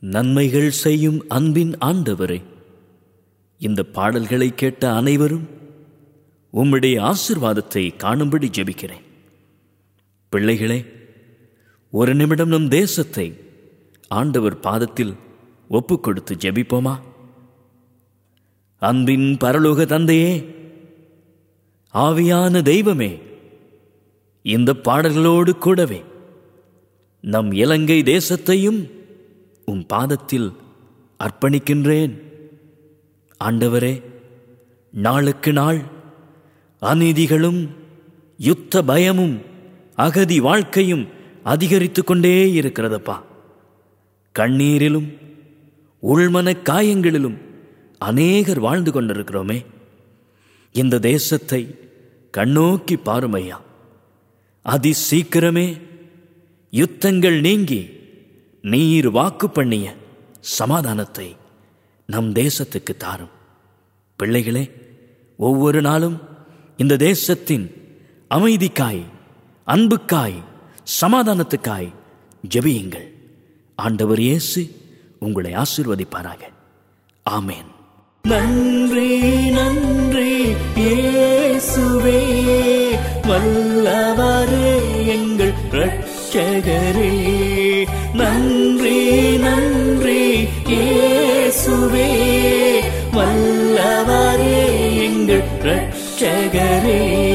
நன்மைகள் செய்யும் அன்பின் ஆண்டவரே இந்த பாடல்களை கேட்ட அனைவரும் உம்முடைய ஆசிர்வாதத்தை காணும்படி ஜெபிக்கிறேன் பிள்ளைகளே ஒரு நிமிடம் நம் தேசத்தை ஆண்டவர் பாதத்தில் ஒப்புக் கொடுத்து ஜெபிப்போமா அன்பின் பரலோக தந்தையே ஆவியான தெய்வமே இந்த பாடல்களோடு கூடவே நம் இலங்கை தேசத்தையும் உம் பாதத்தில் அர்ப்பணிக்கின்றேன் ஆண்டவரே நாளுக்கு நாள் அநீதிகளும் யுத்த பயமும் அகதி வாழ்க்கையும் அதிகரித்து கொண்டே இருக்கிறதப்பா கண்ணீரிலும் உள்மன காயங்களிலும் அநேகர் வாழ்ந்து கொண்டிருக்கிறோமே இந்த தேசத்தை கண்ணோக்கி பாருமையா அதி சீக்கிரமே யுத்தங்கள் நீங்கி நீர் வாக்கு பண்ணிய சமாதானத்தை நம் தேசத்துக்கு தாரும் பிள்ளைகளே ஒவ்வொரு நாளும் இந்த தேசத்தின் அமைதிக்காய் அன்புக்காய் சமாதானத்துக்காய் ஜெபியுங்கள் ஆண்டவர் இயேசு உங்களை ஆசீர்வதிப்பாராக ஆமேன் நன்றி நன்றி இயேசுவே வல்லவரே எங்கள் ரட்சகரே நன்றி நன்றி இயேசுவே வல்லவரே எங்கள் ரட்சகரே